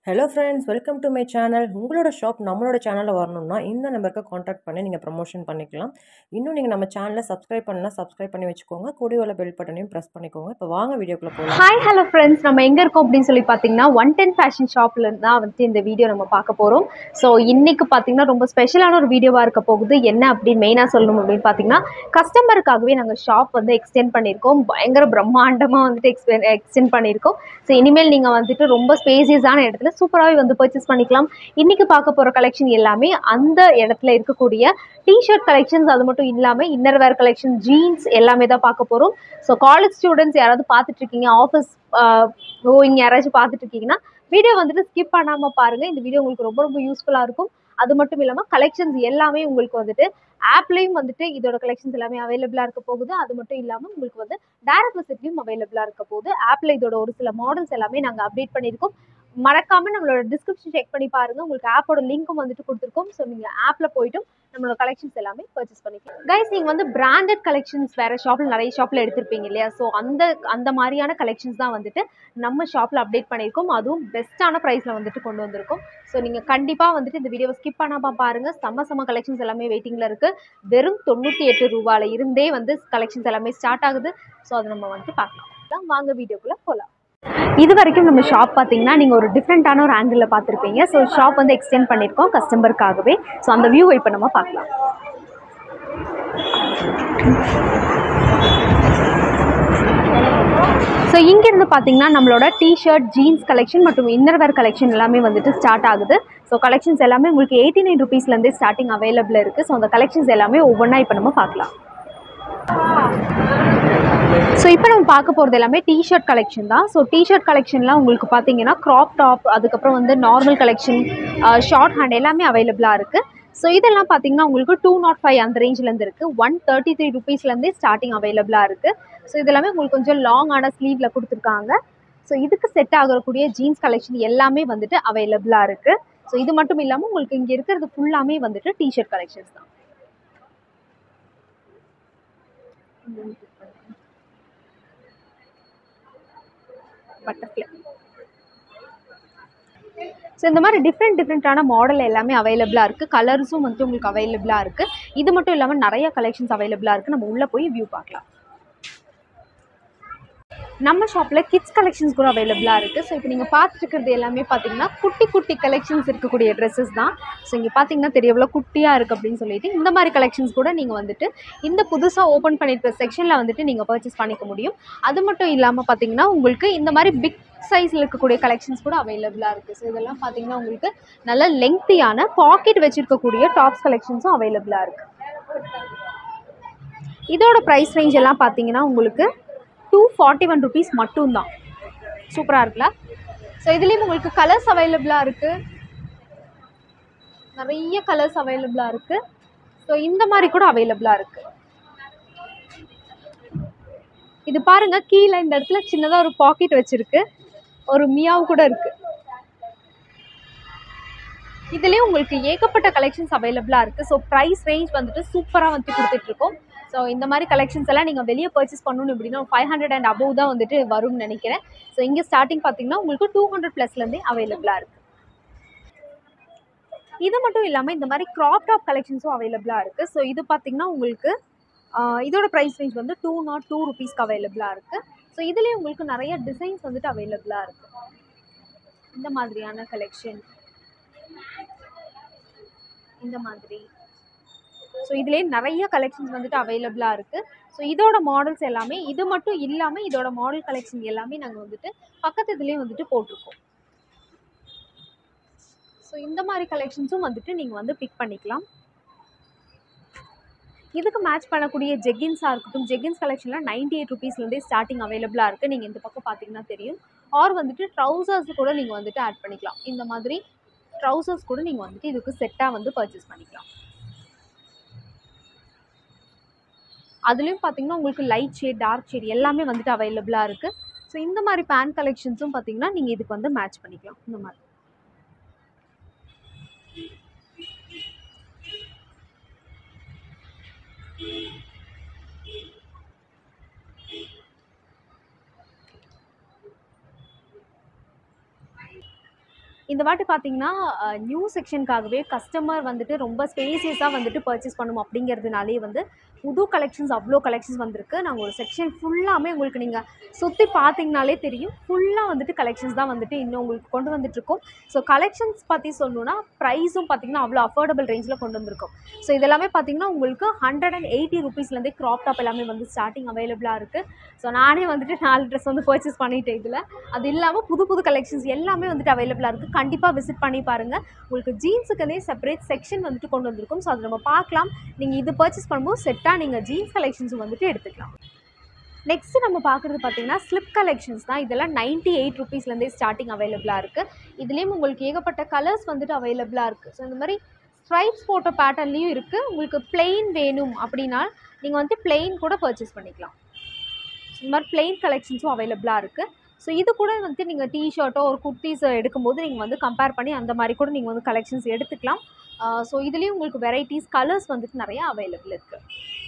hello friends welcome to my channel உங்களோட shop நம்மளோட சேனலில் வரணும்னா இந்த நம்பருக்கு காண்டாக்ட் பண்ணி நீங்கள் ப்ரமோஷன் பண்ணிக்கலாம் இன்னும் நீங்கள் நம்ம சேனலை சப்ஸ்கிரைப் பண்ணலாம் சப்ஸ்கிரைப் பண்ணி வச்சுக்கோங்க கூடிய உள்ள பெல் பட்டனையும் ப்ரெஸ் பண்ணிக்கோங்க இப்போ வாங்க வீடியோக்குள்ளே போகலாம் ஹாய் ஹலோ ஃப்ரெண்ட்ஸ் நம்ம எங்கே இருக்கோம் அப்படின்னு சொல்லி பார்த்தீங்கன்னா ஒன் டென் ஃபேஷன் ஷாப்ல தான் வந்து இந்த வீடியோ நம்ம பார்க்க போகிறோம் ஸோ இன்னைக்கு பார்த்தீங்கன்னா ரொம்ப ஸ்பெஷலான ஒரு வீடியோவாக இருக்க போகுது என்ன அப்படின்னு மெயினாக சொல்லணும் அப்படின்னு பார்த்தீங்கன்னா கஸ்டமருக்காகவே நாங்கள் ஷாப் வந்து எக்ஸ்டெண்ட் பண்ணியிருக்கோம் பயங்கர பிரம்மாண்டமாக வந்துட்டு எக்ஸ்பெ எக்ஸ்டெண்ட் பண்ணியிருக்கோம் ஸோ இனிமேல் நீங்கள் வந்துட்டு ரொம்ப ஸ்பேசியஸான இடத்துல சூப்பராகவே வந்து பர்ச்சேஸ் பண்ணிக்கலாம் இன்னைக்கு பார்க்க போகிற கலெக்ஷன் எல்லாமே அந்த இடத்துல இருக்கக்கூடிய டிஷர்ட் கலெக்ஷன்ஸ் அது மட்டும் இல்லாமல் இன்னர் வேர் கலெக்ஷன் ஜீன்ஸ் எல்லாமே தான் பார்க்க போகிறோம் ஸோ காலேஜ் ஸ்டூடெண்ட்ஸ் யாராவது பார்த்துட்டு இருக்கீங்க ஆஃபீஸ் கோயிங் யாராச்சும் பார்த்துட்டு இருக்கீங்கன்னா வீடியோ வந்துட்டு ஸ்கிப் பண்ணாமல் பாருங்கள் இந்த வீடியோ உங்களுக்கு ரொம்ப ரொம்ப யூஸ்ஃபுல்லாக இருக்கும் அது மட்டும் இல்லாமல் கலெக்ஷன்ஸ் எல்லாமே உங்களுக்கு வந்துட்டு ஆப்லேயும் வந்துட்டு இதோட கலெக்ஷன்ஸ் எல்லாமே அவைலபிளாக இருக்க போகுது அது மட்டும் இல்லாமல் உங்களுக்கு வந்து டேரக்ட் விசிட்லையும் அவைலபிளாக இருக்க போகுது ஆப்பில் இதோட ஒரு சில மாடல்ஸ் எல்லாமே நாங்கள் அப்டேட் பண்ணியிருக்கோம் மறக்காம நம்மளோட டிஸ்கிரிப்ஷன் செக் பண்ணி பாருங்க உங்களுக்கு ஆப்போட லிங்க்கும் வந்துட்டு கொடுத்துருக்கோம் ஸோ நீங்கள் ஆப்பில் போயிட்டும் நம்மளோட கலெக்ஷன்ஸ் எல்லாமே பர்ச்சேஸ் பண்ணிக்கலாம் கைஸ் நீங்கள் வந்து பிராண்டட் கலெக்ஷன்ஸ் வேற ஷாப்பில் நிறைய ஷாப்பில் எடுத்திருப்பீங்க இல்லையா ஸோ அந்த அந்த மாதிரியான கலெக்ஷன்ஸ் தான் வந்துட்டு நம்ம ஷாப்பில் அப்டேட் பண்ணியிருக்கோம் அதுவும் பெஸ்ட்டான ப்ரைஸில் வந்துட்டு கொண்டு வந்திருக்கோம் ஸோ நீங்கள் கண்டிப்பாக வந்துட்டு இந்த வீடியோவை ஸ்கிப் பண்ணாமல் பாருங்கள் செம்ம செம்ம கலெக்ஷன்ஸ் எல்லாமே வெயிட்டிங்கில் இருக்குது வெறும் தொண்ணூற்றி எட்டு ரூபாயில் இருந்தே வந்து கலெக்ஷன்ஸ் எல்லாமே ஸ்டார்ட் ஆகுது ஸோ அதை நம்ம வந்துட்டு பார்க்கலாம் வாங்க வீடியோக்குள்ளே போகலாம் இது வரைக்கும் நம்ம ஷாப் பார்த்தீங்கன்னா நீங்கள் ஒரு டிஃப்ரெண்ட்டான ஒரு ஆங்கிளில் பார்த்துருப்பீங்க ஸோ ஷாப் வந்து எக்ஸ்டெண்ட் பண்ணியிருக்கோம் கஸ்டமருக்காகவே ஸோ அந்த வியூவை இப்போ நம்ம பார்க்கலாம் ஸோ இங்கேருந்து பார்த்தீங்கன்னா நம்மளோட டிஷர்ட் ஜீன்ஸ் கலெக்ஷன் மற்றும் இன்னர் வேர் கலெக்ஷன் எல்லாமே வந்துட்டு ஸ்டார்ட் ஆகுது ஸோ கலெக்ஷன்ஸ் எல்லாமே உங்களுக்கு எயிட்டி நைன் ருபீஸ்லேருந்தே ஸ்டார்டிங் அவைலபிள் இருக்குது ஸோ அந்த கலெக்ஷன்ஸ் எல்லாமே ஒவ்வொன்றா இப்போ நம்ம பார்க்கலாம் ஸோ இப்போ நம்ம பார்க்க போகிறது எல்லாமே டிஷர்ட் கலெக்ஷன் தான் ஸோ டிஷர்ட் கலெக்ஷன்லாம் உங்களுக்கு பார்த்தீங்கன்னா க்ராப் டாப் அதுக்கப்புறம் வந்து நார்மல் கலெக்ஷன் ஷார்ட் ஹேண்ட் எல்லாமே அவைலபிளாக இருக்குது ஸோ இதெல்லாம் பார்த்தீங்கன்னா உங்களுக்கு டூ நாட் ஃபைவ் அந்த ரேஞ்சிலேருந்து இருக்குது ஒன் தேர்ட்டி த்ரீ ருபீஸ்லேருந்தே ஸ்டார்டிங் அவைலபிளாக இருக்குது ஸோ இதெல்லாமே உங்களுக்கு கொஞ்சம் லாங்கான ஸ்லீவில் கொடுத்துருக்காங்க ஸோ இதுக்கு செட் ஆகக்கூடிய ஜீன்ஸ் கலெக்ஷன் எல்லாமே வந்துட்டு அவைலபிளாக இருக்குது ஸோ இது மட்டும் இல்லாமல் உங்களுக்கு இங்கே இருக்கிறது ஃபுல்லாமே வந்துட்டு டிஷர்ட் கலெக்ஷன்ஸ் தான் பட்டர்ஃப்ளை ஸோ இந்த மாதிரி டிஃப்ரெண்ட் டிஃப்ரெண்ட்டான மாடல் எல்லாமே அவைலபிளாக இருக்குது கலர்ஸும் வந்துட்டு உங்களுக்கு அவைலபிளாக இருக்குது இது மட்டும் இல்லாமல் நிறைய கலெக்ஷன்ஸ் அவைலபிளாக இருக்குது நம்ம உள்ளே போய் வியூ பார்க்கலாம் நம்ம ஷாப்பில் கிட்ஸ் கலெக்ஷன்ஸ் கூட அவைலபிளாக இருக்குது ஸோ இப்போ நீங்கள் பார்த்துருக்கிறது எல்லாமே பார்த்தீங்கன்னா குட்டி குட்டி கலெக்ஷன்ஸ் இருக்கக்கூடிய ட்ரெஸ்ஸஸ் தான் ஸோ இங்கே பார்த்தீங்கன்னா தெரிய எவ்வளோ குட்டியாக இருக்குது அப்படின்னு சொல்லிட்டு இந்த மாதிரி கலெக்ஷன்ஸ் கூட நீங்கள் வந்துட்டு இந்த புதுசாக ஓப்பன் பண்ணியிருக்கிற செக்ஷனில் வந்துட்டு நீங்கள் பர்ச்சேஸ் பண்ணிக்க முடியும் அது மட்டும் இல்லாமல் பார்த்தீங்கன்னா உங்களுக்கு இந்த மாதிரி பிக் சைஸில் இருக்கக்கூடிய கலெக்ஷன்ஸ் கூட அவைலபிளாக இருக்குது ஸோ இதெல்லாம் பார்த்தீங்கன்னா உங்களுக்கு நல்ல லெங்க்த்தியான பாக்கெட் வச்சுருக்கக்கூடிய டாப்ஸ் கலெக்ஷன்ஸும் அவைலபிளாக இருக்குது இதோட ப்ரைஸ் ரேஞ்ச் எல்லாம் பார்த்தீங்கன்னா உங்களுக்கு டூ ஃபார்ட்டி ஒன் ருபீஸ் மட்டும்தான் சூப்பராக இருக்குல்ல ஸோ இதுலேயும் உங்களுக்கு கலர்ஸ் அவைலபிளாக இருக்குது நிறைய கலர்ஸ் அவைலபிளாக இருக்குது ஸோ இந்த மாதிரி கூட அவைலபிளாக இருக்குது இது பாருங்க கீழே இந்த இடத்துல சின்னதாக ஒரு பாக்கெட் வச்சிருக்கு ஒரு மியாவ் கூட இருக்கு இதுலேயும் உங்களுக்கு ஏகப்பட்ட கலெக்ஷன்ஸ் அவைலபிளாக இருக்குது ஸோ ப்ரைஸ் ரேஞ்ச் வந்துட்டு சூப்பராக வந்து கொடுத்துட்ருக்கோம் ஸோ இந்த மாதிரி கலெக்ஷன்ஸ் எல்லாம் நீங்கள் வெளியே பர்ச்சேஸ் பண்ணணும் அப்படின்னா ஃபைவ் ஹண்ட்ரட் அண்ட் அபவ் தான் வந்துட்டு வரும்னு நினைக்கிறேன் ஸோ இங்கே ஸ்டார்டிங் பார்த்தீங்கன்னா உங்களுக்கு டூ ஹண்ட்ரட் ப்ளஸ்லேருந்தே அவைலபிளாக இருக்குது இது மட்டும் இல்லாமல் இந்த மாதிரி க்ராப் டாப் கலெக்ஷன்ஸும் அவைலபிளாக இருக்குது ஸோ இது பார்த்தீங்கன்னா உங்களுக்கு இதோட ப்ரைஸ் ரேஞ்ச் வந்து டூ நாட் டூ ருபீஸ்க்கு அவைலபிளாக இருக்குது ஸோ இதுலேயே உங்களுக்கு நிறைய டிசைன்ஸ் வந்துட்டு அவைலபிளாக இருக்குது இந்த மாதிரியான கலெக்ஷன் இந்த மாதிரி ஸோ இதுலேயே நிறைய கலெக்ஷன்ஸ் வந்துட்டு அவைலபிளாக இருக்குது ஸோ இதோட மாடல்ஸ் எல்லாமே இது மட்டும் இல்லாமல் இதோட மாடல் கலெக்ஷன் எல்லாமே நாங்கள் வந்துட்டு பக்கத்து இதுலேயே வந்துட்டு போட்டிருக்கோம் ஸோ இந்த மாதிரி கலெக்ஷன்ஸும் வந்துட்டு நீங்கள் வந்து பிக் பண்ணிக்கலாம் இதுக்கு மேட்ச் பண்ணக்கூடிய ஜெகின்ஸாக இருக்கட்டும் ஜெகின்ஸ் கலெக்ஷனில் நைன்டி எயிட் ருபீஸ்லேருந்தே ஸ்டார்டிங் அவைலபிளாக இருக்குது நீங்கள் இந்த பக்கம் பார்த்தீங்கன்னா தெரியும் ஆர் வந்துட்டு ட்ரௌசர்ஸ் கூட நீங்கள் வந்துட்டு ஆட் பண்ணிக்கலாம் இந்த மாதிரி ட்ரௌசர்ஸ் கூட நீங்கள் வந்துட்டு இதுக்கு செட்டாக வந்து பர்ச்சேஸ் பண்ணிக்கலாம் அதுலேயும் பார்த்தீங்கன்னா உங்களுக்கு லைட் ஷேட் டார்க் ஷேட் எல்லாமே வந்துட்டு அவைலபிளாக இருக்குது ஸோ இந்த மாதிரி பேண்ட் கலெக்ஷன்ஸும் பார்த்தீங்கன்னா நீங்கள் இதுக்கு வந்து மேட்ச் பண்ணிக்கலாம் இந்த மாதிரி இந்த வாட்டி பார்த்தீங்கன்னா நியூ செக்ஷனுக்காகவே கஸ்டமர் வந்துட்டு ரொம்ப ஸ்பேசியஸாக வந்துட்டு பர்ச்சேஸ் பண்ணணும் அப்படிங்கிறதுனாலே வந்து புது கலெக்ஷன்ஸ் அவ்வளோ கலெக்ஷன்ஸ் வந்திருக்கு நாங்கள் ஒரு செக்ஷன் ஃபுல்லாமே உங்களுக்கு நீங்கள் சுற்றி பார்த்தீங்கனாலே தெரியும் ஃபுல்லாக வந்துட்டு கலெக்ஷன்ஸ் தான் வந்துட்டு இன்னும் உங்களுக்கு கொண்டு வந்துட்டுருக்கோம் ஸோ கலெக்ஷன்ஸ் பற்றி சொல்லணும்னா ப்ரைஸும் பார்த்தீங்கன்னா அவ்வளோ அஃபோர்டபுள் ரேஞ்சில் கொண்டு வந்திருக்கோம் ஸோ இதெல்லாமே பார்த்தீங்கன்னா உங்களுக்கு ஹண்ட்ரட் அண்ட் எயிட்டி ருபீஸ்லேருந்தே க்ராப் டாப் எல்லாமே வந்து ஸ்டார்டிங் அவைலபிளாக இருக்குது ஸோ நானே வந்துட்டு நாலு ட்ரெஸ் வந்து பர்ச்சேஸ் பண்ணிட்டேன் இதில் அது இல்லாமல் புது புது கலெக்ஷன்ஸ் எல்லாமே வந்துட்டு அவைலபிளாக இருக்குது கண்டிப்பாக விசிட் பண்ணி பாருங்கள் உங்களுக்கு ஜீன்ஸுக்குனே செப்பரேட் செக்ஷன் வந்துட்டு கொண்டு வந்திருக்கும் ஸோ அதை நம்ம பார்க்கலாம் நீங்கள் இது பர்ச்சேஸ் பண்ணும்போது செட்டாக நீங்கள் ஜீன்ஸ் கலெக்ஷன்ஸும் வந்துட்டு எடுத்துக்கலாம் நெக்ஸ்ட்டு நம்ம பார்க்குறது பார்த்தீங்கன்னா ஸ்லிப் கலெக்ஷன்ஸ் தான் இதெல்லாம் நைன்ட்டி எயிட் ருபீஸ்லேருந்தே ஸ்டார்டிங் அவைலபிளாக இருக்குது இதுலேயும் உங்களுக்கு ஏகப்பட்ட கலர்ஸ் வந்துட்டு அவைலபிளாக இருக்குது ஸோ இந்த மாதிரி ஸ்ட்ரைப்ஸ் போட்ட பேட்டர்ன்லேயும் இருக்குது உங்களுக்கு பிளெயின் வேணும் அப்படின்னா நீங்கள் வந்து பிளெயின் கூட பர்ச்சேஸ் பண்ணிக்கலாம் இந்த மாதிரி பிளெயின் கலெக்ஷன்ஸும் அவைலபிளாக இருக்குது ஸோ இது கூட வந்து நீங்கள் டிஷர்ட்டோ ஒரு குர்த்திஸ் எடுக்கும்போது நீங்கள் வந்து கம்பேர் பண்ணி அந்த மாதிரி கூட நீங்கள் வந்து கலெக்ஷன்ஸ் எடுத்துக்கலாம் ஸோ இதுலேயும் உங்களுக்கு வெரைட்டிஸ் கலர்ஸ் வந்துட்டு நிறையா அவைலபிள் இருக்குது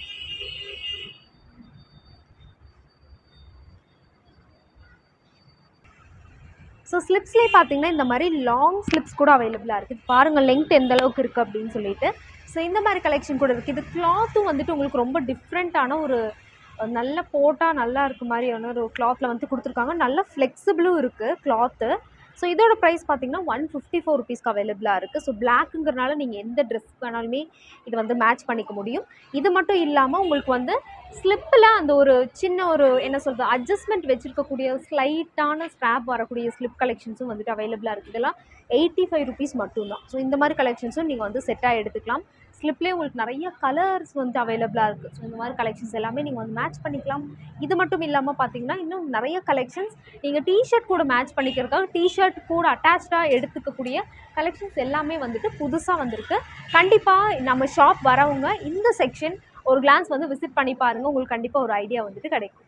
ஸோ ஸ்லிப்ஸ்லேயே பார்த்தீங்கன்னா இந்த மாதிரி லாங் ஸ்லிப்ஸ் கூட அவைலபிளாக இருக்குது பாருங்கள் லெங்த் எந்த அளவுக்கு இருக்குது அப்படின்னு சொல்லிட்டு ஸோ இந்த மாதிரி கலெக்ஷன் கூட இருக்குது இது கிளாத்தும் வந்துட்டு உங்களுக்கு ரொம்ப டிஃப்ரெண்ட்டான ஒரு அஹ், நல்ல போட்டால் நல்லா இருக்க மாதிரியான ஒரு கிளாத்தில் வந்து கொடுத்துருக்காங்க நல்ல ஃப்ளெக்சிபிளும் இருக்குது கிளாத்து ஸோ இதோட ப்ரைஸ் பார்த்தீங்கன்னா ஒன் ஃபிஃப்டி ஃபோர் ருபீஸ்க்கு அவைலபிளாக இருக்குது ஸோ பிளாக்குங்கிறனால நீங்கள் எந்த ட்ரெஸ் வேணாலுமே இது வந்து மேட்ச் பண்ணிக்க முடியும் இது மட்டும் இல்லாமல் உங்களுக்கு வந்து ஸ்லிப்பில் அந்த ஒரு சின்ன ஒரு என்ன சொல்கிறது அட்ஜஸ்ட்மெண்ட் வச்சுருக்கக்கூடிய ஸ்லைட்டான ஸ்ட்ராப் வரக்கூடிய ஸ்லிப் கலெக்ஷன்ஸும் வந்துட்டு அவைலபிளாக இருக்குது இதெல்லாம் எயிட்டி ஃபைவ் ருபீஸ் மட்டும்தான் ஸோ இந்த மாதிரி கலெக்ஷன்ஸும் நீங்கள் வந்து செட்டாக எடுத்துக்கலாம் ஸ்லிப்லேயே உங்களுக்கு நிறைய கலர்ஸ் வந்து அவைலபிளாக இருக்குது ஸோ இந்த மாதிரி கலெக்ஷன்ஸ் எல்லாமே நீங்கள் வந்து மேட்ச் பண்ணிக்கலாம் இது மட்டும் இல்லாமல் பார்த்தீங்கன்னா இன்னும் நிறைய கலெக்ஷன்ஸ் நீங்கள் டிஷர்ட் கூட மேட்ச் பண்ணிக்கிறதுக்காக டிஷர்ட் கூட அட்டாச்சாக எடுத்துக்கக்கூடிய கலெக்ஷன்ஸ் எல்லாமே வந்துட்டு புதுசாக வந்திருக்கு கண்டிப்பாக நம்ம ஷாப் வரவங்க இந்த செக்ஷன் ஒரு கிளான்ஸ் வந்து விசிட் பண்ணி பாருங்கள் உங்களுக்கு கண்டிப்பாக ஒரு ஐடியா வந்துட்டு கிடைக்கும்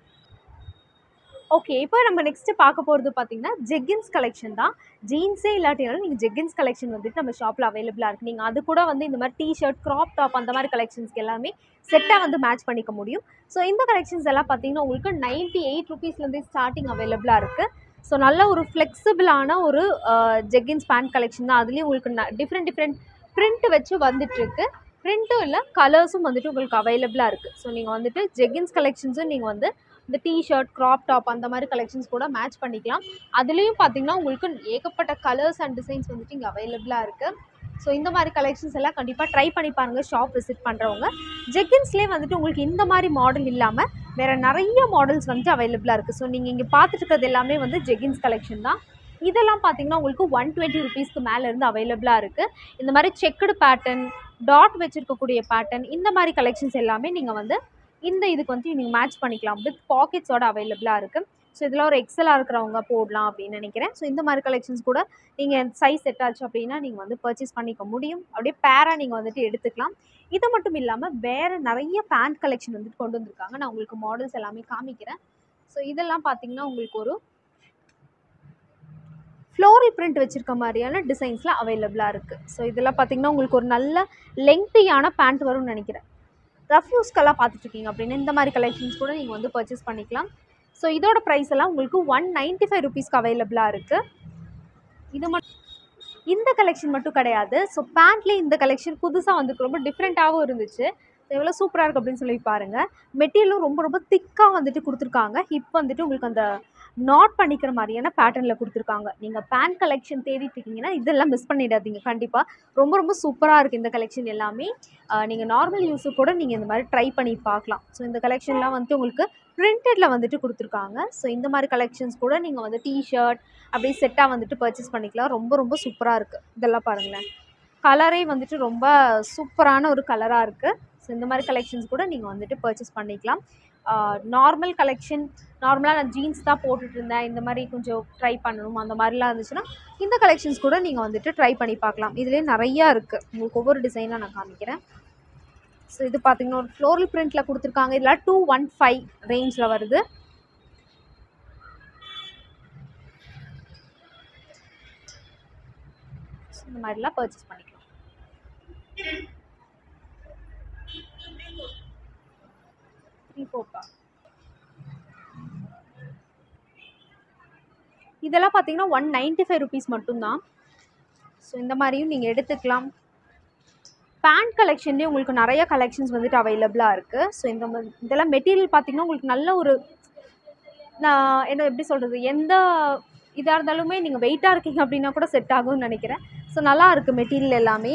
ஓகே இப்போ நம்ம நெக்ஸ்ட்டு பார்க்க போகிறது பார்த்தீங்கன்னா ஜெக்கின்ஸ் கலெக்ஷன் தான் ஜீன்ஸே இல்லாட்டினாலும் நீங்கள் ஜெக்கின்ஸ் கலெக்ஷன் வந்துட்டு நம்ம ஷாப்பில் அவைலபிளாக இருக்குது நீங்கள் அது கூட வந்து இந்த மாதிரி டிஷர்ட் க்ராப் டாப் அந்த மாதிரி கலெக்ஷன்ஸ்க்கு எல்லாமே செட்டாக வந்து மேட்ச் பண்ணிக்க முடியும் ஸோ இந்த கலெக்ஷன்ஸ் எல்லாம் பார்த்தீங்கன்னா உங்களுக்கு நைன்ட்டி எயிட் ருபீஸ்லேருந்தே ஸ்டார்டிங் அவைலபிளாக இருக்குது ஸோ நல்ல ஒரு ஃப்ளெக்சிபிளான ஒரு ஜெக்கின்ஸ் பேண்ட் கலெக்ஷன் தான் அதுலேயும் உங்களுக்கு டிஃப்ரெண்ட் டிஃப்ரெண்ட் பிரிண்ட் வச்சு வந்துட்டுருக்கு பிரிண்ட்டும் இல்லை கலர்ஸும் வந்துட்டு உங்களுக்கு அவைலபிளாக இருக்குது ஸோ நீங்கள் வந்துட்டு ஜெக்கின்ஸ் கலெக்ஷன்ஸும் நீங்கள் வந்து இந்த டிஷர்ட் க்ராப் டாப் அந்த மாதிரி கலெக்ஷன்ஸ் கூட மேட்ச் பண்ணிக்கலாம் அதுலேயும் பார்த்தீங்கன்னா உங்களுக்கு ஏகப்பட்ட கலர்ஸ் அண்ட் டிசைன்ஸ் வந்துட்டு இங்கே அவைலபிளாக இருக்குது ஸோ இந்த மாதிரி கலெக்ஷன்ஸ் எல்லாம் கண்டிப்பாக ட்ரை பண்ணி பாருங்கள் ஷாப் விசிட் பண்ணுறவங்க ஜெக்கின்ஸ்லேயே வந்துட்டு உங்களுக்கு இந்த மாதிரி மாடல் இல்லாமல் வேறு நிறைய மாடல்ஸ் வந்துட்டு அவைலபிளாக இருக்குது ஸோ நீங்கள் இங்கே பார்த்துட்டு இருக்கிறது எல்லாமே வந்து ஜெகின்ஸ் கலெக்ஷன் தான் இதெல்லாம் பார்த்தீங்கன்னா உங்களுக்கு ஒன் டுவெண்ட்டி ருபீஸ்க்கு மேலே இருந்து அவைலபிளாக இருக்குது இந்த மாதிரி செக்குடு பேட்டர்ன் டாட் வச்சுருக்கக்கூடிய பேட்டர்ன் இந்த மாதிரி கலெக்ஷன்ஸ் எல்லாமே நீங்கள் வந்து இந்த இதுக்கு வந்து நீங்கள் மேட்ச் பண்ணிக்கலாம் வித் பாக்கெட்ஸோட அவைலபிளாக இருக்குது ஸோ இதில் ஒரு எக்ஸலாக இருக்கிறவங்க போடலாம் அப்படின்னு நினைக்கிறேன் ஸோ இந்த மாதிரி கலெக்ஷன்ஸ் கூட நீங்கள் சைஸ் செட் ஆச்சு அப்படின்னா நீங்கள் வந்து பர்ச்சேஸ் பண்ணிக்க முடியும் அப்படியே பேராக நீங்கள் வந்துட்டு எடுத்துக்கலாம் இது மட்டும் இல்லாமல் வேறு நிறைய பேண்ட் கலெக்ஷன் வந்துட்டு கொண்டு வந்திருக்காங்க நான் உங்களுக்கு மாடல்ஸ் எல்லாமே காமிக்கிறேன் ஸோ இதெல்லாம் பார்த்தீங்கன்னா உங்களுக்கு ஒரு ஃப்ளோரல் பிரிண்ட் வச்சுருக்க மாதிரியான டிசைன்ஸில் அவைலபிளாக இருக்குது ஸோ இதெல்லாம் பார்த்தீங்கன்னா உங்களுக்கு ஒரு நல்ல லெங்க்த்தியான பேண்ட் வரும்னு நினைக்கிறேன் ரஃப் யூஸ்க்கெல்லாம் பார்த்துட்ருக்கீங்க அப்படின்னு இந்த மாதிரி கலெக்ஷன்ஸ் கூட நீங்கள் வந்து பர்ச்சேஸ் பண்ணிக்கலாம் ஸோ இதோட ப்ரைஸ் எல்லாம் உங்களுக்கு ஒன் நைன்ட்டி ஃபைவ் ருபீஸ்க்கு அவைலபிளாக இருக்குது இது மட்டும் இந்த கலெக்ஷன் மட்டும் கிடையாது ஸோ பேண்ட்லேயே இந்த கலெக்ஷன் புதுசாக வந்து ரொம்ப டிஃப்ரெண்ட்டாகவும் இருந்துச்சு எவ்வளோ சூப்பராக இருக்குது அப்படின்னு சொல்லி பாருங்கள் மெட்டீரியலும் ரொம்ப ரொம்ப திக்காக வந்துட்டு கொடுத்துருக்காங்க ஹிப் வந்துட்டு உங்களுக்கு அந்த நாட் பண்ணிக்கிற மாதிரியான பேட்டர்னில் கொடுத்துருக்காங்க நீங்கள் பேண்ட் கலெக்ஷன் தேடிட்டு இருக்கீங்கன்னா இதெல்லாம் மிஸ் பண்ணிடாதீங்க கண்டிப்பாக ரொம்ப ரொம்ப சூப்பராக இருக்குது இந்த கலெக்ஷன் எல்லாமே நீங்கள் நார்மல் யூஸுக்கு கூட நீங்கள் இந்த மாதிரி ட்ரை பண்ணி பார்க்கலாம் ஸோ இந்த கலெக்ஷன்லாம் வந்துட்டு உங்களுக்கு பிரிண்டடில் வந்துட்டு கொடுத்துருக்காங்க ஸோ இந்த மாதிரி கலெக்ஷன்ஸ் கூட நீங்கள் வந்து டிஷர்ட் அப்படியே செட்டாக வந்துட்டு பர்ச்சேஸ் பண்ணிக்கலாம் ரொம்ப ரொம்ப சூப்பராக இருக்குது இதெல்லாம் பாருங்களேன் கலரே வந்துட்டு ரொம்ப சூப்பரான ஒரு கலராக இருக்குது ஸோ இந்த மாதிரி கலெக்ஷன்ஸ் கூட நீங்கள் வந்துட்டு பர்ச்சேஸ் பண்ணிக்கலாம் நார்மல் கலெக்ஷன் நார்மலாக நான் ஜீன்ஸ் தான் போட்டுட்டு இருந்தேன் இந்த மாதிரி கொஞ்சம் ட்ரை பண்ணணும் அந்த மாதிரிலாம் இருந்துச்சுன்னா இந்த கலெக்ஷன்ஸ் கூட நீங்கள் வந்துட்டு ட்ரை பண்ணி பார்க்கலாம் இதுலேயே நிறையா இருக்குது உங்களுக்கு ஒவ்வொரு டிசைனாக நான் காமிக்கிறேன் ஸோ இது பார்த்தீங்கன்னா ஒரு ஃப்ளோரல் பிரிண்டில் கொடுத்துருக்காங்க இதில் டூ ஒன் ஃபைவ் ரேஞ்சில் வருது So, இந்த மாதிரிலாம் பர்ச்சேஸ் பண்ணிக்கலாம் த்ரீ ஃபோர்ப்பா இதெல்லாம் பார்த்தீங்கன்னா ஒன் நைன்ட்டி ஃபைவ் ருபீஸ் மட்டும்தான் ஸோ இந்த மாதிரியும் நீங்கள் எடுத்துக்கலாம் பேண்ட் கலெக்ஷன்லேயே உங்களுக்கு நிறைய கலெக்ஷன்ஸ் வந்துட்டு அவைலபிளாக இருக்குது ஸோ இந்த மாதிரி இதெல்லாம் மெட்டீரியல் பார்த்தீங்கன்னா உங்களுக்கு நல்ல ஒரு நான் என்ன எப்படி சொல்கிறது எந்த இதாக இருந்தாலுமே நீங்கள் வெயிட்டாக இருக்கீங்க அப்படின்னா கூட செட் ஆகும்னு நினைக்கிறேன் ஸோ நல்லா இருக்குது மெட்டீரியல் எல்லாமே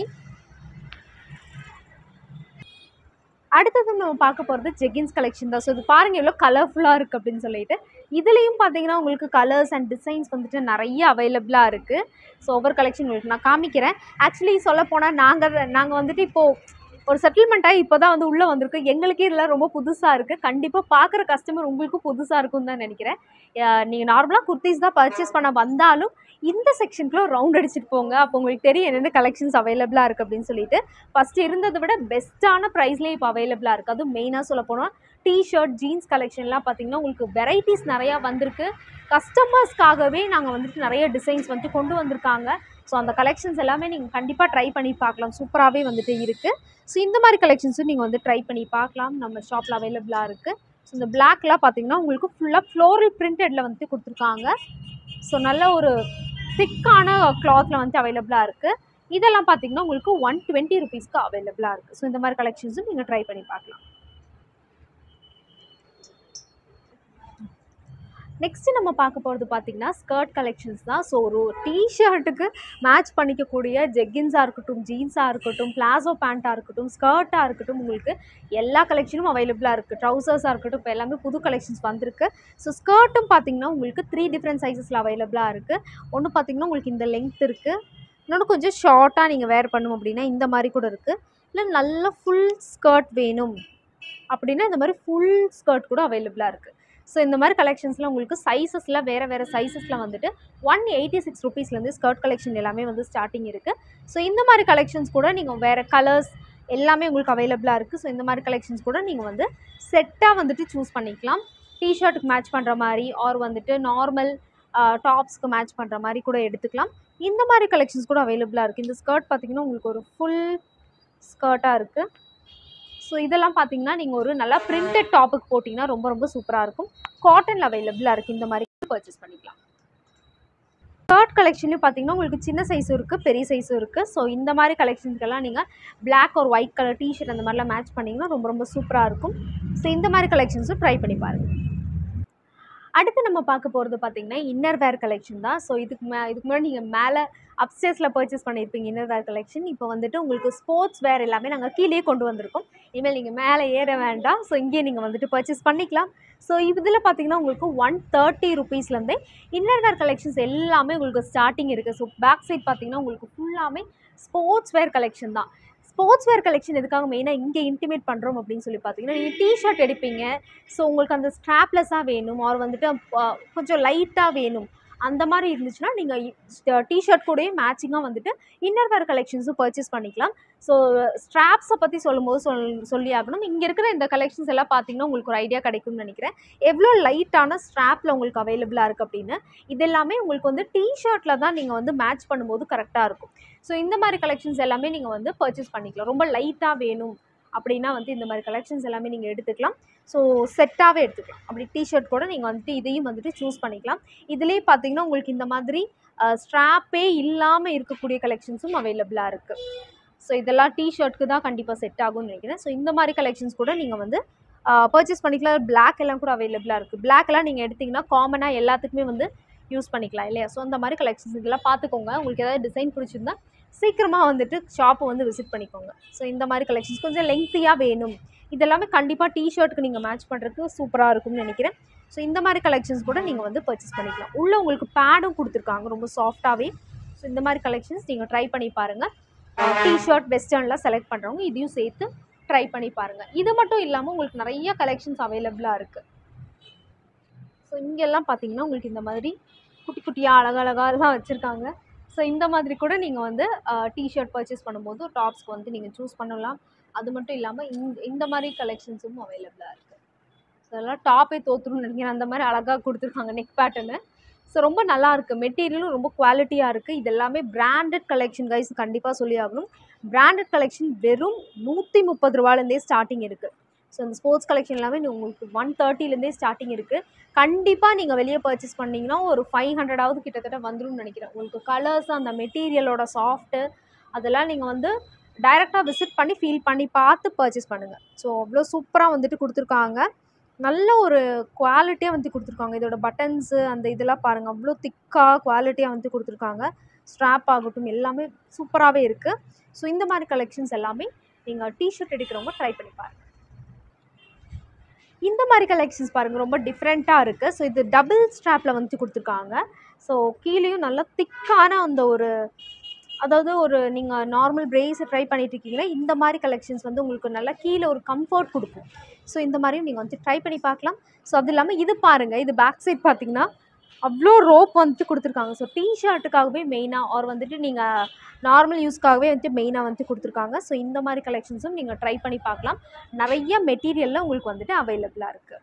அடுத்தது நம்ம பார்க்க போகிறது ஜெகின்ஸ் கலெக்ஷன் தான் ஸோ இது பாருங்கள் எவ்வளோ கலர்ஃபுல்லாக இருக்குது அப்படின்னு சொல்லிட்டு இதுலேயும் பார்த்தீங்கன்னா உங்களுக்கு கலர்ஸ் அண்ட் டிசைன்ஸ் வந்துட்டு நிறைய அவைலபிளாக இருக்குது ஸோ ஒவ்வொரு கலெக்ஷன் உங்களுக்கு நான் காமிக்கிறேன் ஆக்சுவலி சொல்ல போனால் நாங்கள் நாங்கள் வந்துட்டு இப்போது ஒரு செட்டில்மெண்ட்டாக இப்போ தான் வந்து உள்ளே வந்திருக்கு எங்களுக்கே இதெல்லாம் ரொம்ப புதுசாக இருக்குது கண்டிப்பாக பார்க்குற கஸ்டமர் உங்களுக்கும் புதுசாக இருக்கும்னு தான் நினைக்கிறேன் நீங்கள் நார்மலாக குர்த்திஸ் தான் பர்ச்சேஸ் பண்ண வந்தாலும் இந்த செக்ஷனுக்குள்ள ரவுண்ட் அடிச்சுட்டு போங்க அப்போ உங்களுக்கு தெரியும் என்னென்ன கலெக்ஷன்ஸ் அவைலபிளாக இருக்குது அப்படின்னு சொல்லிட்டு ஃபஸ்ட்டு இருந்ததை விட பெஸ்ட்டான ப்ரைஸ்லேயே இப்போ அவைலபிளாக இருக்குது அதுவும் மெயினாக சொல்ல போனால் டிஷர்ட் ஜீன்ஸ் கலெக்ஷன்லாம் பார்த்தீங்கன்னா உங்களுக்கு வெரைட்டிஸ் நிறையா வந்திருக்கு கஸ்டமர்ஸ்க்காகவே நாங்கள் வந்துட்டு நிறைய டிசைன்ஸ் வந்துட்டு கொண்டு வந்திருக்காங்க ஸோ அந்த கலெக்ஷன்ஸ் எல்லாமே நீங்கள் கண்டிப்பாக ட்ரை பண்ணி பார்க்கலாம் சூப்பராகவே வந்துட்டு இருக்குது ஸோ இந்த மாதிரி கலெக்ஷன்ஸும் நீங்கள் வந்து ட்ரை பண்ணி பார்க்கலாம் நம்ம ஷாப்பில் அவைலபிளாக இருக்குது ஸோ இந்த பிளாக்லாம் பார்த்தீங்கன்னா உங்களுக்கு ஃபுல்லாக ஃப்ளோரல் பிரிண்டடில் வந்துட்டு கொடுத்துருக்காங்க ஸோ நல்ல ஒரு திக்கான கிளாத்தில் வந்து அவைலபிளாக இருக்குது இதெல்லாம் பார்த்தீங்கன்னா உங்களுக்கு ஒன் டுவெண்ட்டி ருபீஸ்க்கு அவைலபிளாக இருக்குது ஸோ இந்த மாதிரி கலெக்ஷன்ஸும் நீங்கள் ட்ரை பண்ணி பார்க்கலாம் நெக்ஸ்ட்டு நம்ம பார்க்க போகிறது பார்த்தீங்கன்னா ஸ்கர்ட் கலெக்ஷன்ஸ் தான் ஸோ ஒரு டிஷர்ட்டுக்கு மேட்ச் பண்ணிக்கக்கூடிய ஜெக்கின்ஸாக இருக்கட்டும் ஜீன்ஸாக இருக்கட்டும் பிளாசோ பேண்ட்டாக இருக்கட்டும் ஸ்கர்ட்டாக இருக்கட்டும் உங்களுக்கு எல்லா கலெக்ஷனும் அவைலபிளாக இருக்குது ட்ரௌசர்ஸாக இருக்கட்டும் இப்போ எல்லாமே புது கலெக்ஷன்ஸ் வந்திருக்கு ஸோ ஸ்கர்ட்டும் பார்த்தீங்கன்னா உங்களுக்கு த்ரீ டிஃப்ரெண்ட் சைஸஸில் அவைலபிளாக இருக்குது ஒன்று பார்த்தீங்கன்னா உங்களுக்கு இந்த லெங்த் இருக்குது இன்னொன்று கொஞ்சம் ஷார்ட்டாக நீங்கள் வேர் பண்ணணும் அப்படின்னா இந்த மாதிரி கூட இருக்குது இல்லை நல்ல ஃபுல் ஸ்கர்ட் வேணும் அப்படின்னா இந்த மாதிரி ஃபுல் ஸ்கர்ட் கூட அவைலபிளாக இருக்குது ஸோ இந்த மாதிரி கலெக்ஷன்ஸில் உங்களுக்கு சைஸஸில் வேறு வேறு சைஸஸில் வந்துட்டு ஒன் எயிட்டி சிக்ஸ் ருபீஸ்லேருந்து ஸ்கர்ட் கலெக்ஷன் எல்லாமே வந்து ஸ்டார்டிங் இருக்குது ஸோ இந்த மாதிரி கலெக்ஷன்ஸ் கூட நீங்கள் வேறு கலர்ஸ் எல்லாமே உங்களுக்கு அவைலபிளாக இருக்குது ஸோ இந்த மாதிரி கலெக்ஷன்ஸ் கூட நீங்கள் வந்து செட்டாக வந்துட்டு சூஸ் பண்ணிக்கலாம் டிஷர்ட்டுக்கு மேட்ச் பண்ணுற மாதிரி ஆர் வந்துட்டு நார்மல் டாப்ஸ்க்கு மேட்ச் பண்ணுற மாதிரி கூட எடுத்துக்கலாம் இந்த மாதிரி கலெக்ஷன்ஸ் கூட அவைலபிளாக இருக்குது இந்த ஸ்கர்ட் பார்த்திங்கன்னா உங்களுக்கு ஒரு ஃபுல் ஸ்கர்ட்டாக இருக்குது ஸோ இதெல்லாம் பார்த்தீங்கன்னா நீங்கள் ஒரு நல்லா பிரிண்டட் டாப்புக்கு போட்டிங்கன்னா ரொம்ப ரொம்ப சூப்பராக இருக்கும் காட்டனில் அவைலபிளாக இருக்குது இந்த மாதிரி பர்ச்சேஸ் பண்ணிக்கலாம் ஸ்கர்ட் கலெக்ஷன்லையும் பார்த்தீங்கன்னா உங்களுக்கு சின்ன சைஸும் இருக்குது பெரிய சைஸும் இருக்குது ஸோ இந்த மாதிரி கலெக்ஷன்ஸ்க்கெல்லாம் நீங்கள் பிளாக் ஒரு ஒயிட் கலர் டிஷர்ட் அந்த மாதிரிலாம் மேட்ச் பண்ணிங்கன்னா ரொம்ப ரொம்ப சூப்பராக இருக்கும் ஸோ இந்த மாதிரி கலெக்ஷன்ஸும் ட்ரை பண்ணி பாருங்கள் அடுத்து நம்ம பார்க்க போகிறது பார்த்தீங்கன்னா இன்னர் வேர் கலெக்ஷன் தான் ஸோ இதுக்கு மே இதுக்கு முன்னாடி நீங்கள் மேலே அப்ஸ்டேஸில் பர்ச்சேஸ் பண்ணியிருப்பீங்க இன்னர் வேர் கலெக்ஷன் இப்போ வந்துட்டு உங்களுக்கு ஸ்போர்ட்ஸ் வேர் எல்லாமே நாங்கள் கீழே கொண்டு வந்திருக்கோம் இனிமேல் நீங்கள் மேலே ஏற வேண்டாம் ஸோ இங்கேயே நீங்கள் வந்துட்டு பர்ச்சேஸ் பண்ணிக்கலாம் ஸோ இதில் பார்த்தீங்கன்னா உங்களுக்கு ஒன் தேர்ட்டி ருபீஸ்லேருந்தே இன்னர் வேர் கலெக்ஷன்ஸ் எல்லாமே உங்களுக்கு ஸ்டார்டிங் இருக்குது ஸோ பேக் சைட் பார்த்தீங்கன்னா உங்களுக்கு ஃபுல்லாமே ஸ்போர்ட்ஸ் வேர் கலெக்ஷன் தான் ஸ்போர்ட்ஸ் வேர் கலெக்ஷன் எதுக்காக மெயினாக இங்கே இன்டிமேட் பண்ணுறோம் அப்படின்னு சொல்லி பார்த்தீங்கன்னா நீங்கள் டிஷர்ட் எடுப்பீங்க ஸோ உங்களுக்கு அந்த ஸ்ட்ராப்லெஸ்ஸாக வேணும் ஆர் வந்துட்டு அஹ், கொஞ்சம் லைட்டாக வேணும் அந்த மாதிரி இருந்துச்சுன்னா நீங்கள் டிஷர்ட் கூடயே மேட்சிங்காக வந்துட்டு இன்னர் வேர் கலெக்ஷன்ஸும் பர்ச்சேஸ் பண்ணிக்கலாம் ஸோ ஸ்ட்ராப்ஸை பற்றி சொல்லும்போது சொல் சொல்லி ஆகணும் இங்கே இருக்கிற இந்த கலெக்ஷன்ஸ் எல்லாம் பார்த்தீங்கன்னா உங்களுக்கு ஒரு ஐடியா கிடைக்கும்னு நினைக்கிறேன் எவ்வளோ லைட்டான ஸ்ட்ராப்பில் உங்களுக்கு அவைலபிளாக இருக்குது அப்படின்னு இது எல்லாமே உங்களுக்கு வந்து டிஷர்ட்டில் தான் நீங்கள் வந்து மேட்ச் பண்ணும்போது கரெக்டாக இருக்கும் ஸோ இந்த மாதிரி கலெக்ஷன்ஸ் எல்லாமே நீங்கள் வந்து பர்ச்சேஸ் பண்ணிக்கலாம் ரொம்ப லைட்டாக வேணும் அப்படின்னா வந்து இந்த மாதிரி கலெக்ஷன்ஸ் எல்லாமே நீங்கள் எடுத்துக்கலாம் ஸோ செட்டாகவே எடுத்துக்கலாம் அப்படி டிஷர்ட் கூட நீங்கள் வந்துட்டு இதையும் வந்துட்டு சூஸ் பண்ணிக்கலாம் இதுலேயே பார்த்தீங்கன்னா உங்களுக்கு இந்த மாதிரி ஸ்ட்ராப்பே இல்லாமல் இருக்கக்கூடிய கலெக்ஷன்ஸும் அவைலபிளாக இருக்குது ஸோ இதெல்லாம் டிஷர்ட்க்கு தான் கண்டிப்பாக செட் ஆகும்னு நினைக்கிறேன் ஸோ இந்த மாதிரி கலெக்ஷன்ஸ் கூட நீங்கள் வந்து பர்ச்சேஸ் பண்ணிக்கலாம் Black எல்லாம் கூட அவைலபிளாக இருக்குது Black எல்லாம் நீங்கள் எடுத்திங்கன்னா காமனாக எல்லாத்துக்குமே வந்து யூஸ் பண்ணிக்கலாம் இல்லையா ஸோ அந்த மாதிரி கலெக்ஷன்ஸ் இதெல்லாம் பார்த்துக்கோங்க உங்களுக்கு ஏதாவது டிசைன் பிடிச்சிருந்தா சீக்கிரமாக வந்துட்டு ஷாப்பை வந்து விசிட் பண்ணிக்கோங்க ஸோ இந்த மாதிரி கலெக்ஷன்ஸ் கொஞ்சம் லெங்க்த்தியாக வேணும் இதெல்லாமே கண்டிப்பாக டிஷர்ட்டுக்கு நீங்கள் மேட்ச் பண்ணுறதுக்கு சூப்பராக இருக்கும்னு நினைக்கிறேன் ஸோ இந்த மாதிரி கலெக்ஷன்ஸ் கூட நீங்கள் வந்து பர்ச்சேஸ் பண்ணிக்கலாம் உள்ளே உங்களுக்கு பேடும் கொடுத்துருக்காங்க ரொம்ப சாஃப்டாகவே ஸோ இந்த மாதிரி கலெக்ஷன்ஸ் நீங்கள் ட்ரை பண்ணி பாருங்கள் டிஷர்ட் வெஸ்டர்ன்லாம் செலக்ட் பண்ணுறவங்க இதையும் சேர்த்து ட்ரை பண்ணி பாருங்கள் இது மட்டும் இல்லாமல் உங்களுக்கு நிறைய கலெக்ஷன்ஸ் அவைலபிளாக இருக்குது ஸோ இங்கெல்லாம் பார்த்தீங்கன்னா உங்களுக்கு இந்த மாதிரி குட்டி குட்டியாக அழகழகாலாம் வச்சுருக்காங்க ஸோ இந்த மாதிரி கூட நீங்கள் வந்து டிஷர்ட் பர்ச்சேஸ் பண்ணும்போது டாப்ஸ்க்கு வந்து நீங்கள் சூஸ் பண்ணலாம் அது மட்டும் இல்லாமல் இந்த இந்த மாதிரி கலெக்ஷன்ஸும் அவைலபிளாக இருக்குது ஸோ அதெல்லாம் டாப்பே தோற்றுருன்னு நினைக்கிறேன் அந்த மாதிரி அழகாக கொடுத்துருக்காங்க நெக் பேட்டர்னு ஸோ ரொம்ப நல்லா இருக்குது மெட்டீரியலும் ரொம்ப குவாலிட்டியாக இருக்குது இது எல்லாமே பிராண்டட் கலெக்ஷன் கைஸ் கண்டிப்பாக சொல்லி ஆகணும் பிராண்டட் கலெக்ஷன் வெறும் நூற்றி முப்பது ரூபாலேருந்தே ஸ்டார்டிங் இருக்குது ஸோ இந்த ஸ்போர்ட்ஸ் கலெக்ஷன் எல்லாமே நீ உங்களுக்கு ஒன் தேர்ட்டிலேருந்தே ஸ்டார்டிங் இருக்குது கண்டிப்பாக நீங்கள் வெளியே பர்ச்சேஸ் பண்ணிங்கன்னா ஒரு ஃபைவ் ஹண்ட்ரடாவது கிட்டத்தட்ட வந்துரும்னு நினைக்கிறேன் உங்களுக்கு கலர்ஸ் அந்த மெட்டீரியலோட சாஃப்ட்டு அதெல்லாம் நீங்கள் வந்து டைரெக்டாக விசிட் பண்ணி ஃபீல் பண்ணி பார்த்து பர்ச்சேஸ் பண்ணுங்கள் ஸோ அவ்வளோ சூப்பராக வந்துட்டு கொடுத்துருக்காங்க நல்ல ஒரு குவாலிட்டியாக வந்து கொடுத்துருக்காங்க இதோட பட்டன்ஸு அந்த இதெல்லாம் பாருங்கள் அவ்வளோ திக்காக குவாலிட்டியாக வந்து கொடுத்துருக்காங்க ஸ்ட்ராப் ஆகட்டும் எல்லாமே சூப்பராகவே இருக்குது ஸோ இந்த மாதிரி கலெக்ஷன்ஸ் எல்லாமே நீங்கள் டிஷர்ட் எடுக்கிறவங்க ட்ரை பண்ணி பாருங்கள் இந்த மாதிரி கலெக்ஷன்ஸ் பாருங்கள் ரொம்ப டிஃப்ரெண்ட்டாக இருக்குது ஸோ இது டபுள் ஸ்ட்ராப்பில் வந்து கொடுத்துருக்காங்க ஸோ கீழேயும் நல்லா திக்கான அந்த ஒரு அதாவது ஒரு நீங்கள் நார்மல் பிரேஸை ட்ரை பண்ணிட்டு இருக்கீங்களா இந்த மாதிரி கலெக்ஷன்ஸ் வந்து உங்களுக்கு நல்லா கீழே ஒரு கம்ஃபர்ட் கொடுக்கும் ஸோ இந்த மாதிரியும் நீங்கள் வந்து ட்ரை பண்ணி பார்க்கலாம் ஸோ அது இல்லாமல் இது பாருங்கள் இது பேக் சைட் பார்த்தீங்கன்னா அவ்வளோ ரோப் வந்துட்டு கொடுத்துருக்காங்க ஸோ டிஷர்ட்டுக்காகவே மெயினாக ஆர் வந்துட்டு நீங்கள் நார்மல் யூஸ்க்காகவே வந்துட்டு மெயினாக வந்து கொடுத்துருக்காங்க ஸோ இந்த மாதிரி கலெக்ஷன்ஸும் நீங்கள் ட்ரை பண்ணி பார்க்கலாம் நிறைய மெட்டீரியலில் உங்களுக்கு வந்துட்டு அவைலபிளாக இருக்குது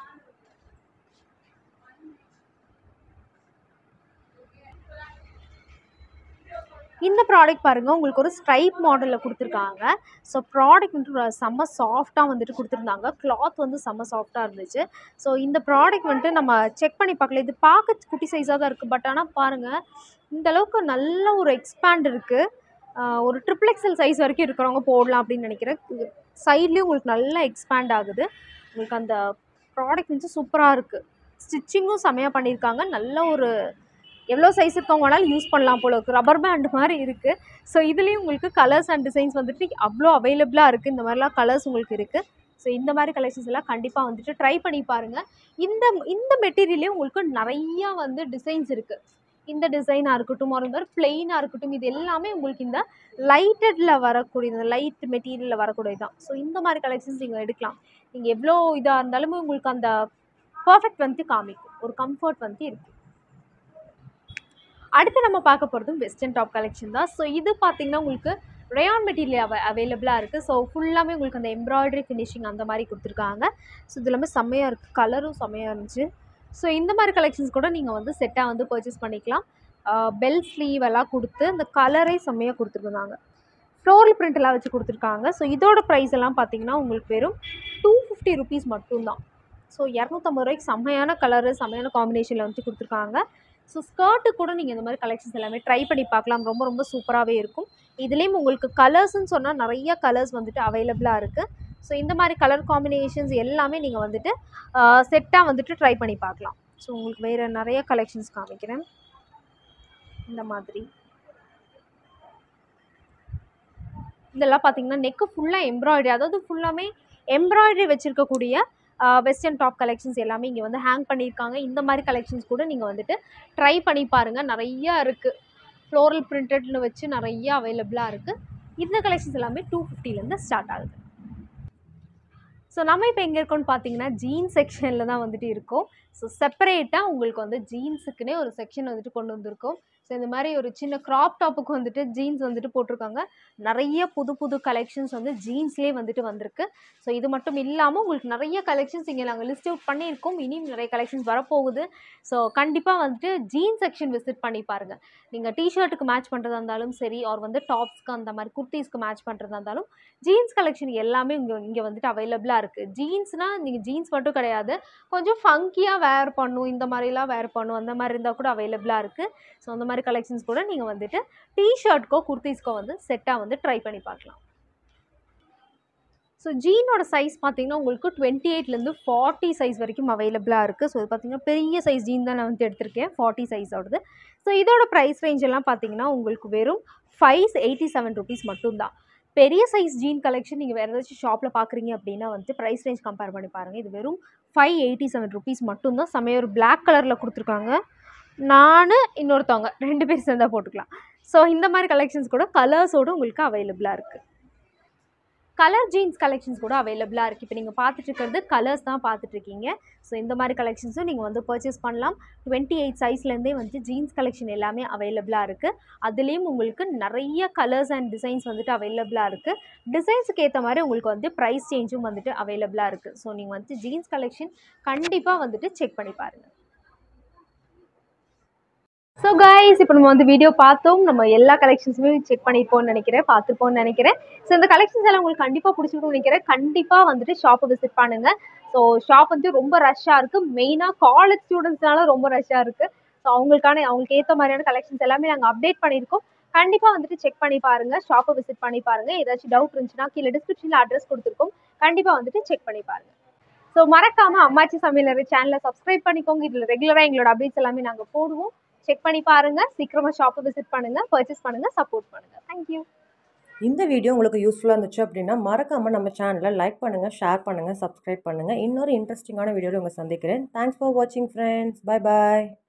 இந்த ப்ராடக்ட் பாருங்கள் உங்களுக்கு ஒரு ஸ்ட்ரைப் மாடலில் கொடுத்துருக்காங்க ஸோ ப்ராடக்ட் வந்துட்டு ர- செம்ம சாஃப்டாக வந்துட்டு கொடுத்துருந்தாங்க கிளாத் வந்து செம்ம சாஃப்டாக இருந்துச்சு ஸோ இந்த ப்ராடக்ட் வந்துட்டு நம்ம செக் பண்ணி பார்க்கல இது பார்க்க குட்டி சைஸாக தான் இருக்குது பட் ஆனால் பாருங்கள் இந்த அளவுக்கு நல்ல ஒரு எக்ஸ்பேண்ட் இருக்குது ஒரு ட்ரிபிள் எக்ஸல் சைஸ் வரைக்கும் இருக்கிறவங்க போடலாம் அப்படின்னு நினைக்கிறேன் சைட்லேயும் உங்களுக்கு நல்லா எக்ஸ்பேண்ட் ஆகுது உங்களுக்கு அந்த ப்ராடக்ட் வந்து சூப்பராக இருக்குது ஸ்டிச்சிங்கும் செமையாக பண்ணியிருக்காங்க நல்ல ஒரு எவ்வளோ சைஸ் இருக்கவங்க வேணாலும் யூஸ் பண்ணலாம் போல இருக்குது ரப்பர் பேண்ட் மாதிரி இருக்குது ஸோ இதுலேயும் உங்களுக்கு கலர்ஸ் அண்ட் டிசைன்ஸ் வந்துட்டு அவ்வளோ அவைலபிளாக இருக்குது இந்த மாதிரிலாம் கலர்ஸ் உங்களுக்கு இருக்குது ஸோ இந்த மாதிரி கலெக்ஷன்ஸ் எல்லாம் கண்டிப்பாக வந்துட்டு ட்ரை பண்ணி பாருங்கள் இந்த இந்த மெட்டீரியல்லே உங்களுக்கு நிறையா வந்து டிசைன்ஸ் இருக்குது இந்த டிசைனாக இருக்கட்டும் ஒரு மாதிரி பிளெயினாக இருக்கட்டும் இது எல்லாமே உங்களுக்கு இந்த லைட்டடில் வரக்கூடிய இந்த லைட் மெட்டீரியலில் வரக்கூடியது தான் ஸோ இந்த மாதிரி கலெக்ஷன்ஸ் நீங்கள் எடுக்கலாம் நீங்கள் எவ்வளோ இதாக இருந்தாலுமே உங்களுக்கு அந்த பர்ஃபெக்ட் வந்து காமிக்கும் ஒரு கம்ஃபர்ட் வந்து இருக்குது அடுத்து நம்ம பார்க்க போகிறதும் வெஸ்டர்ன் டாப் கலெக்ஷன் தான் ஸோ இது பார்த்தீங்கன்னா உங்களுக்கு ரேயான் மெட்டீரியல் அவ அவைலபிளாக இருக்குது ஸோ ஃபுல்லாமே உங்களுக்கு அந்த எம்ப்ராய்டரி ஃபினிஷிங் அந்த மாதிரி கொடுத்துருக்காங்க ஸோ இது எல்லாமே செம்மையாக இருக்குது கலரும் செம்மையாக இருந்துச்சு ஸோ இந்த மாதிரி கலெக்ஷன்ஸ் கூட நீங்கள் வந்து செட்டாக வந்து பர்ச்சேஸ் பண்ணிக்கலாம் பெல் ஸ்லீவ் எல்லாம் கொடுத்து அந்த கலரே செம்மையாக கொடுத்துருந்தாங்க ஃப்ளோரல் print எல்லாம் வச்சு கொடுத்துருக்காங்க ஸோ இதோட ப்ரைஸ் எல்லாம் பார்த்தீங்கன்னா உங்களுக்கு வெறும் டூ ஃபிஃப்டி ருபீஸ் மட்டும்தான் ஸோ இரநூத்தம்பது ரூபாய்க்கு செம்மையான கலரு செம்மையான காம்பினேஷனில் வந்து கொடுத்துருக்காங்க ஸோ ஸ்கர்ட்டு கூட நீங்கள் இந்த மாதிரி கலெக்ஷன்ஸ் எல்லாமே ட்ரை பண்ணி பார்க்கலாம் ரொம்ப ரொம்ப சூப்பராகவே இருக்கும் இதுலேயும் உங்களுக்கு கலர்ஸ்னு சொன்னால் நிறைய கலர்ஸ் வந்துட்டு அவைலபிளாக இருக்குது ஸோ இந்த மாதிரி கலர் காம்பினேஷன்ஸ் எல்லாமே நீங்கள் வந்துட்டு செட்டாக வந்துட்டு ட்ரை பண்ணி பார்க்கலாம் ஸோ உங்களுக்கு வேறு நிறைய கலெக்ஷன்ஸ் காமிக்கிறேன் இந்த மாதிரி இதெல்லாம் பார்த்தீங்கன்னா நெக்கு ஃபுல்லாக எம்ப்ராய்டரி அதாவது ஃபுல்லாமே எம்ப்ராய்டரி வச்சுருக்கக்கூடிய வெஸ்டர்ன் டாப் கலெக்ஷன்ஸ் எல்லாமே இங்கே வந்து ஹேங் பண்ணியிருக்காங்க இந்த மாதிரி கலெக்ஷன்ஸ் கூட நீங்கள் வந்துட்டு ட்ரை பண்ணி பாருங்கள் நிறையா இருக்குது ஃப்ளோரல் பிரிண்டட்னு வச்சு நிறைய அவைலபிளாக இருக்குது இந்த கலெக்ஷன்ஸ் எல்லாமே டூ ஃபிஃப்டிலேருந்து ஸ்டார்ட் ஆகுது ஸோ நம்ம இப்போ எங்கே இருக்கோம்னு பார்த்தீங்கன்னா ஜீன்ஸ் செக்ஷனில் தான் வந்துட்டு இருக்கோம் ஸோ செப்பரேட்டாக உங்களுக்கு வந்து ஜீன்ஸுக்குன்னே ஒரு செக்ஷன் வந்துட்டு கொண்டு வந்திருக்கோம் ஸோ இந்த மாதிரி ஒரு சின்ன க்ராப் டாப்புக்கு வந்துட்டு ஜீன்ஸ் வந்துட்டு போட்டிருக்காங்க நிறைய புது புது கலெக்ஷன்ஸ் வந்து ஜீன்ஸ்லேயே வந்துட்டு வந்திருக்கு ஸோ இது மட்டும் இல்லாமல் உங்களுக்கு நிறைய கலெக்ஷன்ஸ் இங்கே நாங்கள் லிஸ்ட் அவுட் பண்ணியிருக்கோம் இனியும் நிறைய கலெக்ஷன்ஸ் வரப்போகுது ஸோ கண்டிப்பாக வந்துட்டு ஜீன்ஸ் செக்ஷன் விசிட் பண்ணி பாருங்கள் நீங்கள் டிஷர்ட்டுக்கு மேட்ச் பண்ணுறதா இருந்தாலும் சரி ஆர் வந்து டாப்ஸ்க்கு அந்த மாதிரி குர்த்திஸ்க்கு மேட்ச் பண்ணுறதா இருந்தாலும் ஜீன்ஸ் கலெக்ஷன் எல்லாமே இங்கே இங்கே வந்துட்டு அவைலபிளாக இருக்குது ஜீன்ஸ்னால் நீங்கள் ஜீன்ஸ் மட்டும் கிடையாது கொஞ்சம் ஃபங்கியாக வேர் பண்ணும் இந்த மாதிரிலாம் வேர் பண்ணும் அந்த மாதிரி இருந்தால் கூட அவைலபிளாக இருக்குது ஸோ அந்த மாதிரி கலெக்ஷன்ஸ் கூட நீங்கள் வந்துட்டு டிஷர்ட்க்கோ குர்த்திஸ்க்கோ வந்து செட்டாக வந்து ட்ரை பண்ணி பார்க்கலாம் ஸோ ஜீனோட சைஸ் பார்த்தீங்கன்னா உங்களுக்கு டுவெண்ட்டி எயிட்லேருந்து ஃபார்ட்டி சைஸ் வரைக்கும் அவைலபிளாக இருக்குது ஸோ இது பார்த்தீங்கன்னா பெரிய சைஸ் ஜீன் தான் நான் வந்து எடுத்திருக்கேன் ஃபார்ட்டி சைஸோடது ஸோ இதோட ப்ரைஸ் ரேஞ்ச் எல்லாம் பார்த்தீங்கன்னா உங்களுக்கு வெறும் ஃபைவ் எயிட்டி செவன் ருபீஸ் மட்டும்தான் பெரிய சைஸ் ஜீன் கலெக்ஷன் நீங்கள் வேறு ஏதாச்சும் ஷாப்பில் பார்க்குறீங்க அப்படின்னா வந்து ப்ரைஸ் ரேஞ்ச் கம்பேர் பண்ணி பாருங்கள் இது வெறும் ஃபைவ் எயிட்டி செவன் ருபீஸ் மட்டும்தான் செமையாக ஒரு பிளாக் கலரில் கொடுத்துருக்காங்க நான் இன்னொருத்தவங்க ரெண்டு பேர் சேர்ந்தா போட்டுக்கலாம் ஸோ இந்த மாதிரி கலெக்ஷன்ஸ் கூட கலர்ஸோடு உங்களுக்கு அவைலபிளாக இருக்குது கலர் ஜீன்ஸ் கலெக்ஷன்ஸ் கூட அவைலபிளாக இருக்குது இப்போ நீங்கள் பார்த்துட்டு இருக்கிறது கலர்ஸ் தான் பார்த்துட்ருக்கீங்க ஸோ இந்த மாதிரி கலெக்ஷன்ஸும் நீங்கள் வந்து பர்ச்சேஸ் பண்ணலாம் டுவெண்ட்டி எயிட் சைஸ்லேருந்தே வந்து ஜீன்ஸ் கலெக்ஷன் எல்லாமே அவைலபிளாக இருக்குது அதுலேயும் உங்களுக்கு நிறைய கலர்ஸ் அண்ட் டிசைன்ஸ் வந்துட்டு அவைலபிளாக இருக்குது டிசைன்ஸுக்கு ஏற்ற மாதிரி உங்களுக்கு வந்து ப்ரைஸ் சேஞ்சும் வந்துட்டு அவைலபிளாக இருக்குது ஸோ நீங்கள் வந்து ஜீன்ஸ் கலெக்ஷன் கண்டிப்பாக வந்துட்டு செக் பண்ணி பாருங்கள் ஸோ கைஸ் இப்போ நம்ம வந்து வீடியோ பார்த்தோம் நம்ம எல்லா கலெக்ஷன்ஸுமே செக் பண்ணியிருப்போம்னு நினைக்கிறேன் பார்த்துருப்போம்னு நினைக்கிறேன் ஸோ இந்த கலெக்ஷன்ஸ் எல்லாம் உங்களுக்கு கண்டிப்பாக பிடிச்சிருக்கும்னு நினைக்கிறேன் கண்டிப்பாக வந்துட்டு ஷாப்பை விசிட் பண்ணுங்க ஸோ ஷாப் வந்து ரொம்ப ரஷ்ஷாக இருக்குது மெயினாக காலேஜ் ஸ்டூடெண்ட்ஸ்னால ரொம்ப ரஷ்ஷாக இருக்குது ஸோ அவங்களுக்கான அவங்களுக்கு ஏற்ற மாதிரியான கலெக்ஷன்ஸ் எல்லாமே நாங்கள் அப்டேட் பண்ணியிருக்கோம் கண்டிப்பாக வந்துட்டு செக் பண்ணி பாருங்க ஷாப்பை விசிட் பண்ணி பாருங்க ஏதாச்சும் டவுட் இருந்துச்சுன்னா கீழே டிஸ்கிரிப்ஷனில் அட்ரஸ் கொடுத்துருக்கோம் கண்டிப்பாக வந்துட்டு செக் பண்ணி பாருங்க ஸோ மறக்காம அம்மாச்சி சமையலறை சேனலை சப்ஸ்கிரைப் பண்ணிக்கோங்க இதில் ரெகுலராக எங்களோட அப்டேட்ஸ் எல்லாமே நாங்கள் போடுவோம் செக் பண்ணி பாருங்க சீக்கிரமா ஷாப்பை விசிட் பண்ணுங்க பர்ச்சேஸ் பண்ணுங்க சப்போர்ட் பண்ணுங்க தேங்க்யூ இந்த வீடியோ உங்களுக்கு யூஸ்ஃபுல்லாக இருந்துச்சு அப்படின்னா மறக்காமல் நம்ம சேனலை லைக் பண்ணுங்கள் ஷேர் பண்ணுங்கள் சப்ஸ்கிரைப் பண்ணுங்கள் இன்னொரு இன்ட்ரெஸ்டிங்கான வீடியோவில் உங்களை சந்திக்கிறேன் தேங்க்ஸ் ஃபார் வாட்சிங் ஃப்ரெண்ட்ஸ் பை பாய்